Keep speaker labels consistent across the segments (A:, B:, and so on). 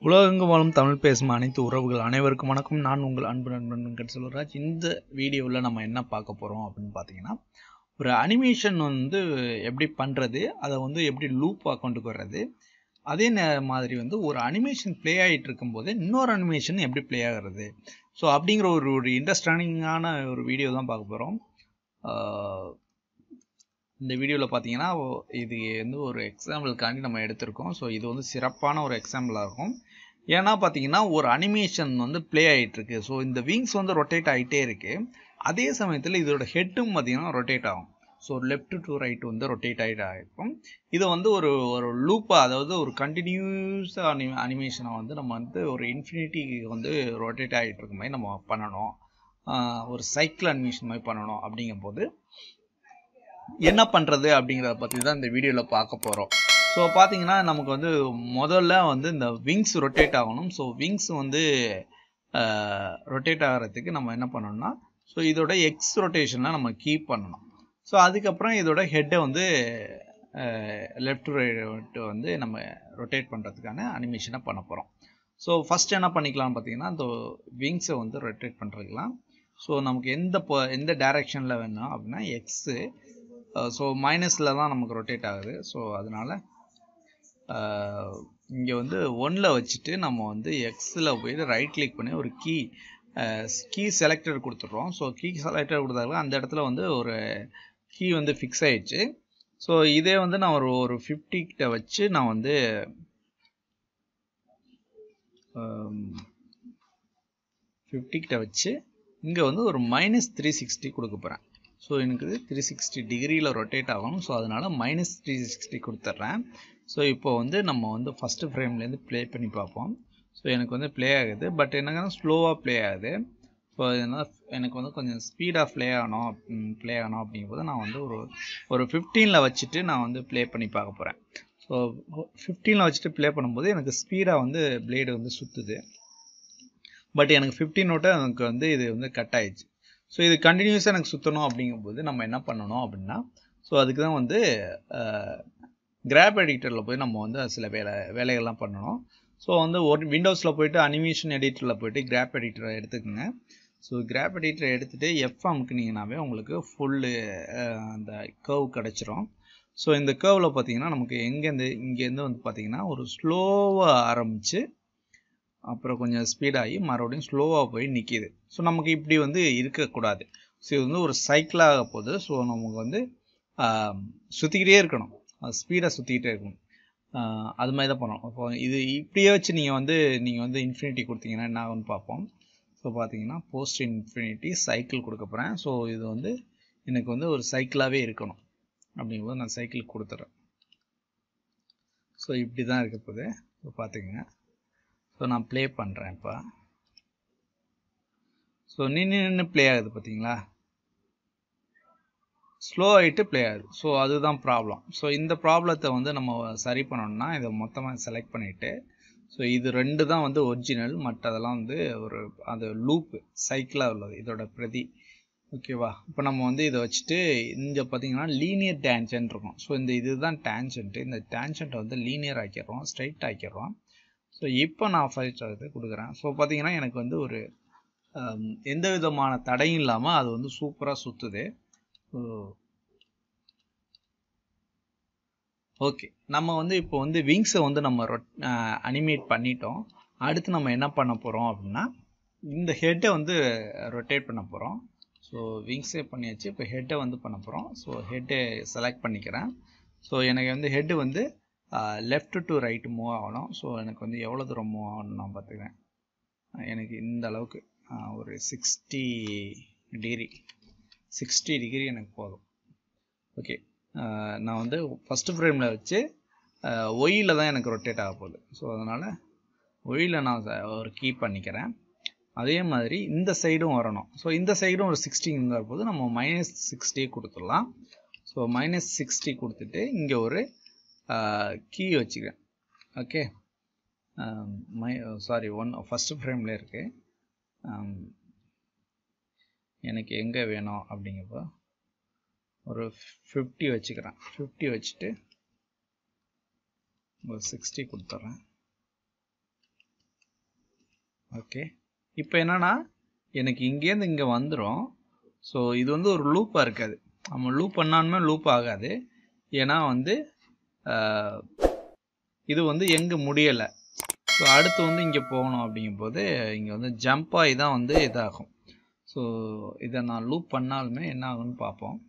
A: உலகெங்கும் வாழும் தமிழ் பேசும் அனைத்து உறவுகள் அனைவருக்கும் வணக்கம் நான் உங்கள் அன்பு நண்பன் வெங்கட் செல்வராஜ் இந்த வீடியோவில் நம்ம என்ன பார்க்க போகிறோம் அப்படின்னு பார்த்தீங்கன்னா ஒரு அனிமேஷன் வந்து எப்படி பண்ணுறது அதை வந்து எப்படி லூப்பாக கொண்டு வர்றது அதே நே- மாதிரி வந்து ஒரு அனிமேஷன் ப்ளே ஆகிட்டு இருக்கும்போது இன்னொரு அனிமேஷன் எப்படி ப்ளே ஆகிறது ஸோ அப்படிங்கிற ஒரு ஒரு இன்ட்ரெஸ்டானிங்கான ஒரு வீடியோ தான் பார்க்க போகிறோம் இந்த வீடியோவில் பார்த்தீங்கன்னா ஓ- இது வந்து ஒரு எக்ஸாம்பிளுக்காண்டி நம்ம எடுத்திருக்கோம் ஸோ இது வந்து சிறப்பான ஒரு எக்ஸாம்பிளாக இருக்கும் ஏன்னா பார்த்தீங்கன்னா ஒரு அனிமேஷன் வந்து ப்ளே ஆகிட்டு இருக்கு ஸோ இந்த விங்ஸ் வந்து ரொட்டேட் ஆகிட்டே இருக்கு அதே சமயத்தில் இதோட ஹெட்டும் பார்த்தீங்கன்னா ரொட்டேட் ஆகும் ஸோ லெஃப்ட் டு ரைட் வந்து ரொட்டேட் ஆகிட்டு ஆகிருக்கும் இதை வந்து ஒரு ஒரு லூப்பாக அதாவது ஒரு கண்டினியூஸ் அனி அனிமேஷனை வந்து நம்ம வந்து ஒரு இன்ஃபினிட்டி வந்து ரொட்டேட் ஆகிட்டு இருக்க மாதிரி நம்ம பண்ணணும் ஆஹ் ஒரு சைக்கிள் அனிமேஷன் மாதிரி பண்ணணும் அப்படிங்கும்போது என்ன பண்ணுறது அப்படிங்கிறத பற்றி தான் இந்த வீடியோவில் பார்க்க போகிறோம் ஸோ பார்த்தீங்கன்னா நமக்கு வந்து முதல்ல வந்து இந்த விங்ஸ் ரொட்டேட் ஆகணும் ஸோ விங்ஸ் வந்து ரொட்டேட் ஆகிறதுக்கு நம்ம என்ன பண்ணணும்னா ஸோ இதோட எக்ஸ் ரொட்டேஷனில் நம்ம கீப் பண்ணணும் ஸோ அதுக்கப்புறம் இதோட ஹெட்டை வந்து லெஃப்ட் ரைட் வந்து நம்ம ரொட்டேட் பண்ணுறதுக்கான அனிமேஷனை பண்ண போகிறோம் ஸோ ஃபஸ்ட் என்ன பண்ணிக்கலாம் பார்த்தீங்கன்னா இந்த விங்ஸை வந்து ரொட்டேட் பண்ணுறதுக்கலாம் ஸோ நமக்கு எந்த பொ எந்த டைரக்ஷனில் வேணும் அப்படின்னா எக்ஸு ஸோ மைனஸில் தான் நமக்கு ரொட்டேட் ஆகுது ஸோ அதனால் இங்கே வந்து ஒன்னில் வச்சுட்டு நம்ம வந்து எக்ஸில் போயிட்டு ரைட் கிளிக் பண்ணி ஒரு கீ கீ செலக்டட் கொடுத்துட்றோம் ஸோ கீ செலக்டட் கொடுத்தாலும் அந்த இடத்துல வந்து ஒரு கீ வந்து ஃபிக்ஸ் ஆயிடுச்சு ஸோ இதே வந்து நான் ஒரு ஒரு ஃபிஃப்டி கிட்ட வச்சு நான் வந்து ஃபிஃப்டி கிட்ட வச்சு இங்கே வந்து ஒரு மைனஸ் த்ரீ சிக்ஸ்டி கொடுக்க போகிறேன் ஸோ எனக்கு த்ரீ சிக்ஸ்டி டிகிரியில் ரொட்டேட் ஆகணும் ஸோ அதனால் மைனஸ் த்ரீ சிக்ஸ்டி கொடுத்துட்றேன் ஸோ இப்போ வந்து நம்ம வந்து ஃபஸ்ட்டு ஃப்ரேம்லேருந்து ப்ளே பண்ணி பார்ப்போம் ஸோ எனக்கு வந்து ப்ளே ஆகுது பட் என்னன்னா ஸ்லோவாக ப்ளே ஆகுது ஸோ என்ன எனக்கு வந்து கொஞ்சம் ஸ்பீடாக ப்ளே ஆகணும் ப்ளே ஆகணும் அப்படிங்கும்போது நான் வந்து ஒரு ஒரு ஃபிஃப்டீனில் வச்சுட்டு நான் வந்து ப்ளே பண்ணி பார்க்க போகிறேன் ஸோ ஃபிஃப்டீனில் வச்சுட்டு ப்ளே பண்ணும்போது எனக்கு ஸ்பீடாக வந்து பிளேடு வந்து சுற்றுது பட் எனக்கு ஃபிஃப்டீனோட எனக்கு வந்து இது வந்து கட் ஆயிடுச்சு ஸோ இது கண்டினியூஸாக எனக்கு சுற்றணும் அப்படிங்கும்போது நம்ம என்ன பண்ணணும் அப்படின்னா ஸோ அதுக்கு தான் வந்து கிராப் எடிட்டரில் போய் நம்ம வந்து சில வேலை வேலைகள்லாம் பண்ணணும் ஸோ வந்து ஒரு விண்டோஸில் போயிட்டு அனிமேஷன் எடிட்டரில் போயிட்டு கிராப் எடிட்டரை எடுத்துக்கோங்க ஸோ கிராப் எடிட்டரை எடுத்துகிட்டு எஃப் அமுக்குனீங்கனாவே உங்களுக்கு ஃபுல்லு அந்த கர்வ் கிடச்சிரும் ஸோ இந்த கர்வில் பார்த்தீங்கன்னா நமக்கு எங்கேருந்து இங்கேருந்து வந்து பார்த்தீங்கன்னா ஒரு ஸ்லோவாக ஆரம்பித்து அப்புறம் கொஞ்சம் ஸ்பீடாகி மறுபடியும் ஸ்லோவாக போய் நிற்கிது ஸோ நமக்கு இப்படி வந்து இருக்கக்கூடாது ஸோ இது வந்து ஒரு சைக்கிளாக போகுது ஸோ நமக்கு வந்து சுற்றிக்கிட்டே இருக்கணும் ஸ்பீடாக சுற்றிக்கிட்டே இருக்கணும் ஆஹ் அது மாதிரி தான் பண்ணணும் அப்போ இது இப்படியே வச்சு நீங்கள் வந்து நீங்கள் வந்து இன்ஃபினிட்டி கொடுத்தீங்கன்னா என்ன ஆகும்னு பார்ப்போம் ஸோ பார்த்தீங்கன்னா போஸ்ட் இன்ஃபினிட்டி சைக்கிள் கொடுக்க போகிறேன் ஸோ இது வந்து எனக்கு வந்து ஒரு சைக்கிளாகவே இருக்கணும் அப்படிங்கும்போது நான் சைக்கிள் கொடுத்துட்றேன் ஸோ இப்படி தான் இருக்க போகுது ஸோ பார்த்துக்கங்க ஸோ நான் ப்ளே பண்ணுறேன் இப்போ ஸோ நின்று நின்று ப்ளே ஆகுது பார்த்தீங்களா ஸ்லோ ஆகிட்டு ப்ளே ஆகுது ஸோ அதுதான் ப்ராப்ளம் ஸோ இந்த ப்ராப்ளத்தை வந்து நம்ம சரி பண்ணணும்னா இதை மொத்தமாக செலக்ட் பண்ணிவிட்டு ஸோ இது ரெண்டு தான் வந்து ஒரிஜினல் மற்றதெல்லாம் வந்து ஒரு அது லூப்பு சைக்கிளாக உள்ளது இதோட பிரதி ஓகேவா இப்போ நம்ம வந்து இதை வச்சுட்டு இங்கே பார்த்தீங்கன்னா லீனியர் டேன்ஜென்ட் இருக்கும் ஸோ இந்த இதுதான் டேன்ஜென்ட்டு இந்த டேன்ஜென்ட்டை வந்து லீனியர் ஆக்கிடுறோம் ஸ்ட்ரைட் ஆக்கிடுறோம் ஸோ இப்போ நான் ஃபைவ் இது கொடுக்குறேன் ஸோ பார்த்தீங்கன்னா எனக்கு வந்து ஒரு ஹம், எந்த விதமான தடையும் இல்லாமல் அது வந்து சூப்பராக சுற்றுது ஓகே நம்ம வந்து இப்போ வந்து விங்ஸை வந்து நம்ம அனிமேட் பண்ணிட்டோம் அடுத்து நம்ம என்ன பண்ண போகிறோம் அப்படின்னா இந்த ஹெட்டை வந்து ரொட்டேட் பண்ண போகிறோம் ஸோ விங்ஸே பண்ணியாச்சு இப்போ ஹெட்டை வந்து பண்ண போகிறோம் ஸோ ஹெட்டை செலக்ட் பண்ணிக்கிறேன் ஸோ எனக்கு வந்து ஹெட்டு வந்து லெஃப்ட் டு ரைட் மூவ் ஆகணும் ஸோ எனக்கு வந்து எவ்வளோ தூரம் மூவ் ஆகணும் நான் பார்த்துக்கிறேன் எனக்கு இந்த அளவுக்கு ஆஹ், ஒரு சிக்ஸ்டி டிகிரி சிக்ஸ்டி டிகிரி எனக்கு போதும் ஓகே நான் வந்து ஃபஸ்ட்டு ஃப்ரேமில் வச்சு ஒயில் தான் எனக்கு ரொட்டேட் ஆக போகுது ஸோ அதனால் ஒயில் நான் ச- ஒரு கீ பண்ணிக்கிறேன் அதே மாதிரி இந்த சைடும் வரணும் ஸோ இந்த சைடும் ஒரு சிக்ஸ்டிங்கிற போது நம்ம மைனஸ் சிக்ஸ்டி கொடுத்துடலாம் ஸோ மைனஸ் சிக்ஸ்டி கொடுத்துட்டு இங்கே ஒரு கீ வச்சுக்கிறேன் okay my sorry one first ஃப்ரேமில் இருக்குது எனக்கு எங்கே வேணும் அப்படிங்கப்போ ஒரு ஃபிஃப்டி வச்சுக்கிறேன் ஃபிஃப்டி வச்சுட்டு ஒரு சிக்ஸ்டி கொடுத்துட்றேன் ஓகே இப்போ என்னன்னா எனக்கு இங்கேருந்து இங்கே வந்துடும் ஸோ இது வந்து ஒரு லூப்பாக இருக்காது நம்ம லூப் பண்ணாலுமே லூப் ஆகாது ஏன்னா வந்து ஆஹ், இது வந்து எங்கே முடியலை ஸோ அடுத்து வந்து இங்கே போகணும் அப்படிங்கும்போது இங்கே வந்து ஜம்ப் ஆகி தான் வந்து இதாகும் ஸோ இதை நான் லூப் பண்ணாலுமே என்ன ஆகும்னு பார்ப்போம்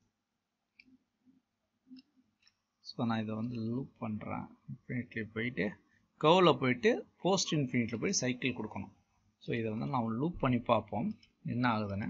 A: ஸோ நான் இதை வந்து லூப் பண்ணுறேன் இன்ஃபினிட்லி போயிட்டு கர்வில் போயிட்டு போஸ்ட் இன்ஃபினிட்டில் போய் சைக்கிள் கொடுக்கணும் ஸோ இதை வந்து நான் லூப் பண்ணி பார்ப்போம் என்ன ஆகுதுன்னு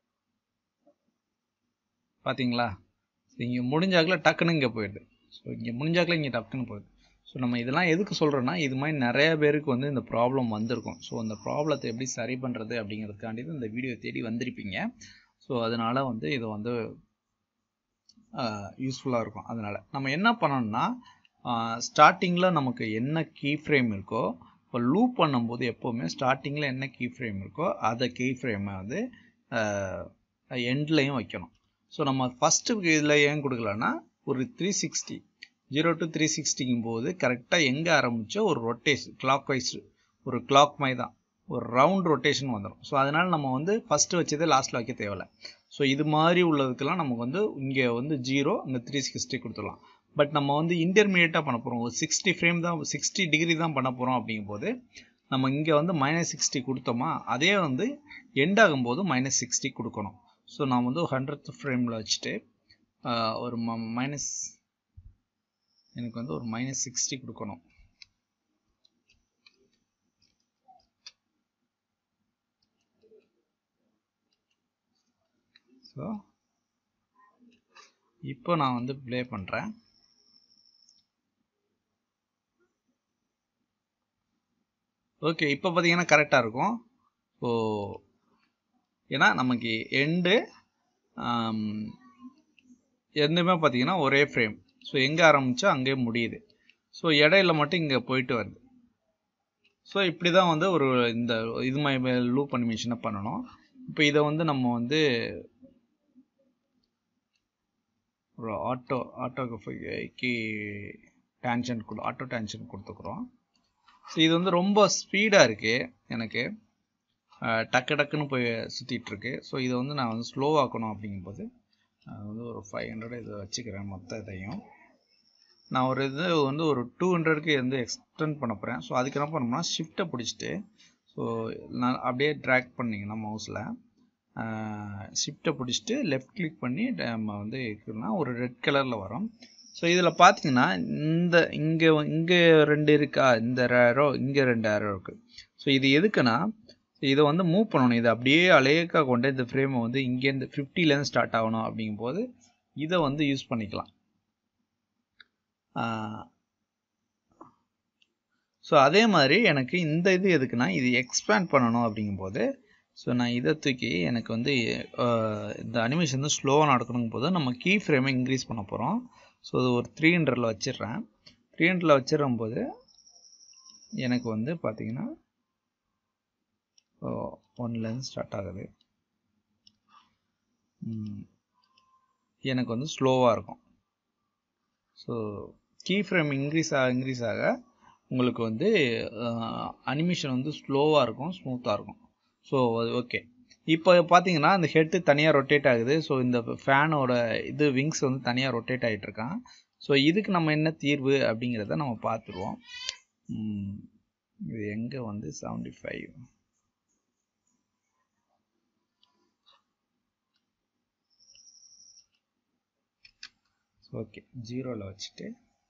A: பார்த்தீங்களா இங்கே முடிஞ்சாக்கில் டக்குன்னு இங்கே போயிடுது ஸோ இங்கே முடிஞ்சாக்கில் இங்கே டக்குன்னு போயிடுது ஸோ நம்ம இதெல்லாம் எதுக்கு சொல்கிறோன்னா இது மாதிரி நிறைய பேருக்கு வந்து இந்த ப்ராப்ளம் வந்திருக்கும் ஸோ அந்த ப்ராப்ளத்தை எப்படி சரி பண்ணுறது அப்படிங்கிறதுக்காண்டி தான் இந்த வீடியோ தேடி வந்திருப்பீங்க ஸோ அதனால் வந்து இது வந்து யூஸ்ஃபுல்லாக இருக்கும் அதனால் நம்ம என்ன பண்ணணும்னா ஸ்டார்டிங்கில் நமக்கு என்ன கீ ஃப்ரேம் இருக்கோ இப்போ லூப் பண்ணும்போது எப்போவுமே ஸ்டார்டிங்கில் என்ன கீ ஃப்ரேம் இருக்கோ அதை கீ ஃப்ரேமை வந்து எண்ட்லையும் வைக்கணும் ஸோ நம்ம ஃபஸ்ட்டு இதில் ஏன் கொடுக்கலன்னா ஒரு three sixty zero to three சிக்ஸ்டிங்கும் போது கரெக்டாக எங்கே ஆரம்பிச்சோ ஒரு ரொட்டேஷன் கிளாக் வைஸ் ஒரு கிளாக் மாதிரி தான் ஒரு ரவுண்ட் ரொட்டேஷன் வந்துடும் ஸோ அதனால் நம்ம வந்து ஃபஸ்ட்டு வச்சதே லாஸ்ட்டில் வைக்க தேவையில்ல ஸோ இது மாதிரி உள்ளதுக்கெல்லாம் நமக்கு வந்து இங்கே வந்து ஜீரோ இங்கே த்ரீ சிக்ஸ்டி கொடுத்துடலாம் பட் நம்ம வந்து இன்டர்மீடியட்டாக பண்ண போகிறோம் ஒரு சிக்ஸ்டி ஃப்ரேம் தான் சிக்ஸ்டி டிகிரி தான் பண்ண போகிறோம் அப்படிங்கும்போது நம்ம இங்கே வந்து மைனஸ் சிக்ஸ்டி கொடுத்தோமா அதே வந்து எண்ட் ஆகும்போது மைனஸ் சிக்ஸ்டி கொடுக்கணும் ஸோ நான் வந்து ஹண்ட்ரட் ஃப்ரேமில் வச்சுட்டு ஆஹ், ஒரு மைனஸ் எனக்கு வந்து ஒரு மைனஸ் சிக்ஸ்டி கொடுக்கணும் ஸோ இப்போ நான் வந்து ப்ளே பண்ணுறேன் ஓகே இப்போ பார்த்தீங்கன்னா கரெக்டாக இருக்கும் ஸோ ஏன்னா நமக்கு எண்டு எதுவுமே பார்த்தீங்கன்னா ஒரே ஃப்ரேம் ஸோ எங்கே ஆரம்பிச்சோ அங்கேயே முடியுது ஸோ இடையில மட்டும் இங்கே போயிட்டு வருது ஸோ இப்படி தான் வந்து ஒரு இந்த இது மாதிரி லூப் அனிமேஷனை பண்ணணும் இப்போ இதை வந்து நம்ம வந்து ஒரு ஆட்டோ ஆட்டோக்கு டேன்ஷன் கொடு ஆட்டோ டேன்ஷன் கொடுத்துக்குறோம் ஸோ இது வந்து ரொம்ப ஸ்பீடாக இருக்குது எனக்கு அஹ், டக்கு டக்குன்னு போய் சுற்றிட்டு இருக்கு ஸோ இதை வந்து நான் வந்து ஸ்லோ ஆக்கணும் அப்படிங்கும்போது நான் வந்து ஒரு ஃபைவ் ஹண்ட்ரட் இதை வச்சுக்கிறேன் மொத்த இதையும் நான் ஒரு இது வந்து ஒரு டூ ஹண்ட்ரடுக்கு வந்து எக்ஸ்டெண்ட் பண்ண போகிறேன் ஸோ அதுக்கு என்ன பண்ணோம்னா ஷிஃப்ட்டை பிடிச்சிட்டு ஸோ நான் அப்படியே ட்ராக் பண்ணிங்கன்னா மவுஸில் ஷிஃப்ட்டை பிடிச்சிட்டு லெஃப்ட் கிளிக் பண்ணி நம்ம வந்து இருக்குன்னா ஒரு ரெட் கலரில் வரும் ஸோ இதில் பார்த்தீங்கன்னா இந்த இங்கே இங்கே ரெண்டு இருக்கா இந்த ரேரோ இங்கே ரெண்டு ஏரோ இருக்குது ஸோ இது எதுக்குன்னா இதை வந்து மூவ் பண்ணணும் இதை அப்படியே அலேக்கா கொண்டு இந்த ஃப்ரேமை வந்து இங்கேருந்து ஃபிஃப்டிலேருந்து ஸ்டார்ட் ஆகணும் அப்படிங்கும்போது இதை வந்து யூஸ் பண்ணிக்கலாம் ஸோ அதே மாதிரி எனக்கு இந்த இது எதுக்குன்னா இது எக்ஸ்பேண்ட் பண்ணணும் அப்படிங்கும்போது ஸோ நான் இதை தூக்கி எனக்கு வந்து ஆஹ், இந்த அனிமேஷன் வந்து ஸ்லோவாக நடக்கணுங்கும் போது நம்ம கீ ஃப்ரேமை இன்க்ரீஸ் பண்ண போகிறோம் ஸோ அது ஒரு த்ரீ ஹண்ட்ரடில் வச்சிடுறேன் த்ரீ ஹண்ட்ரடில் வச்சிடும் போது எனக்கு வந்து பார்த்தீங்கன்னா ஒன்லேருந்து ஸ்டார்ட் ஆகுது ம், எனக்கு வந்து ஸ்லோவாக இருக்கும் ஸோ கீ ஃப்ரேம் இன்க்ரீஸ் ஆக இன்க்ரீஸ் ஆக உங்களுக்கு வந்து அனிமேஷன் வந்து ஸ்லோவாக இருக்கும் ஸ்மூத்தாக இருக்கும் ஸோ அது ஓகே இப்போ பார்த்தீங்கன்னா இந்த ஹெட்டு தனியாக ரொட்டேட் ஆகுது ஸோ இந்த ஃபேனோட இது விங்ஸ் வந்து தனியாக ரொட்டேட் ஆகிட்டு இருக்கான் ஸோ இதுக்கு நம்ம என்ன தீர்வு அப்படிங்கிறத நம்ம பார்த்துருவோம் ம், இது எங்கே வந்து செவன்டி ஃபைவ் ஓகே ஜீரோவில் வச்சுட்டு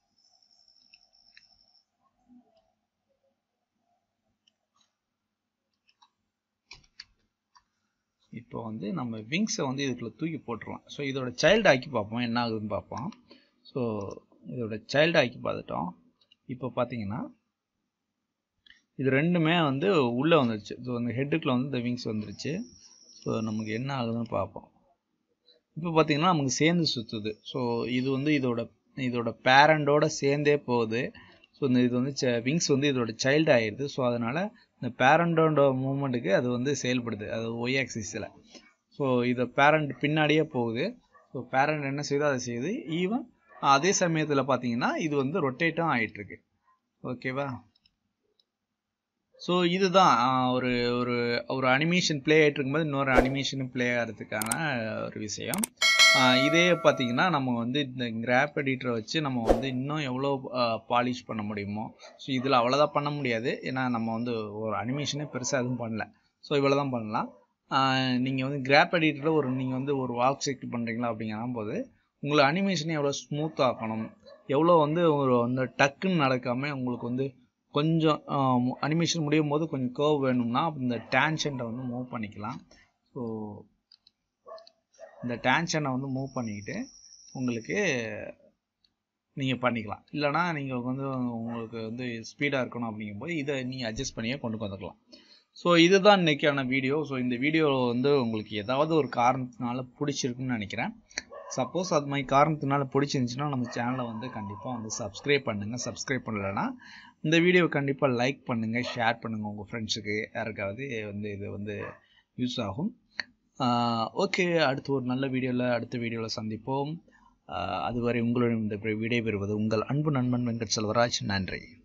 A: இப்போ வந்து நம்ம விங்ஸை வந்து இதுக்குள்ள தூக்கி போட்டுருவோம் ஸோ இதோட சைல்டு ஆக்கி பார்ப்போம் என்ன ஆகுதுன்னு பார்ப்போம் ஸோ இதோட சைல்டு ஆக்கி பார்த்துட்டோம் இப்போ பார்த்தீங்கன்னா இது ரெண்டுமே வந்து உள்ளே வந்துருச்சு ஸோ அந்த ஹெட்டுக்குள்ள வந்து இந்த விங்ஸ் வந்துருச்சு ஸோ நமக்கு என்ன ஆகுதுன்னு பார்ப்போம் இப்போ பார்த்தீங்கன்னா நமக்கு சேர்ந்து சுற்றுது ஸோ இது வந்து இதோட இதோட பேரண்டோட சேர்ந்தே போகுது ஸோ இந்த இது வந்து விங்ஸ் வந்து இதோட சைல்டு ஆயிடுது ஸோ அதனால் இந்த பேரண்டோட மூமெண்ட்டுக்கு அது வந்து செயல்படுது அது ஒய் ஆக்சிஸில் ஸோ இது பேரண்ட் பின்னாடியே போகுது ஸோ பேரண்ட் என்ன செய்யுதோ அதை செய்யுது ஈவன் அதே சமயத்தில் பார்த்தீங்கன்னா இது வந்து ரொட்டேட்டும் ஆகிட்டுருக்கு ஓகேவா ஸோ இதுதான் ஆஹ், ஒரு ஒரு ஒரு அனிமேஷன் ப்ளே ஆகிட்டு இருக்கும்போது இன்னொரு அனிமேஷனும் ப்ளே ஆகிறதுக்கான ஒரு விஷயம் ஆஹ், இதே பார்த்தீங்கன்னா நம்ம வந்து இந்த கிராப் எடிட்டரை வச்சு நம்ம வந்து இன்னும் எவ்வளோ பாலிஷ் பண்ண முடியுமோ ஸோ இதில் அவ்வளோதான் பண்ண முடியாது ஏன்னா நம்ம வந்து ஒரு அனிமேஷனே பெருசாக எதுவும் பண்ணல ஸோ இவ்வளோ தான் பண்ணலாம் நீங்கள் வந்து கிராப் எடிட்டரில் ஒரு நீங்கள் வந்து ஒரு வாக் செக் பண்ணுறீங்களா அப்படிங்கிற போது உங்களை அனிமேஷனை எவ்வளோ ஸ்மூத் ஆக்கணும் எவ்வளோ வந்து ஒரு அந்த டக்குன்னு நடக்காமல் உங்களுக்கு வந்து கொஞ்சம் அனிமேஷன் முடியும் போது கொஞ்சம் கர்வ் வேணும்னா இந்த டேன்ஷன்ட்டை வந்து மூவ் பண்ணிக்கலாம் ஸோ இந்த டேன்ஷனை வந்து மூவ் பண்ணிக்கிட்டு உங்களுக்கு நீங்கள் பண்ணிக்கலாம் இல்லைனா நீங்கள் வந்து உங்களுக்கு வந்து ஸ்பீடாக இருக்கணும் அப்படிங்கும்போது இதை நீங்கள் அட்ஜஸ்ட் பண்ணியே கொண்டு வந்துக்கலாம் ஸோ இதுதான் இன்னைக்கான வீடியோ ஸோ இந்த வீடியோ வந்து உங்களுக்கு ஏதாவது ஒரு காரணத்தினால பிடிச்சிருக்குன்னு நினைக்கிறேன் சப்போஸ் அது மாதிரி காரணத்தினால பிடிச்சிருந்துச்சுன்னா நம்ம சேனலை வந்து கண்டிப்பாக வந்து சப்ஸ்கிரைப் பண்ணுங்கள் சப்ஸ்கிரைப் பண்ணலைன்னா இந்த வீடியோ கண்டிப்பாக லைக் பண்ணுங்கள் ஷேர் பண்ணுங்கள் உங்கள் ஃப்ரெண்ட்ஸுக்கு யாருக்காவது வந்து இது வந்து யூஸ் ஆகும் ஓகே அடுத்து ஒரு நல்ல வீடியோவில் அடுத்த வீடியோவில் சந்திப்போம் ஆஹ் அதுவரை உங்களிடம் இந்த விடைபெறுவது உங்கள் அன்பு நண்பன் வெங்கட் செல்வராஜ் நன்றி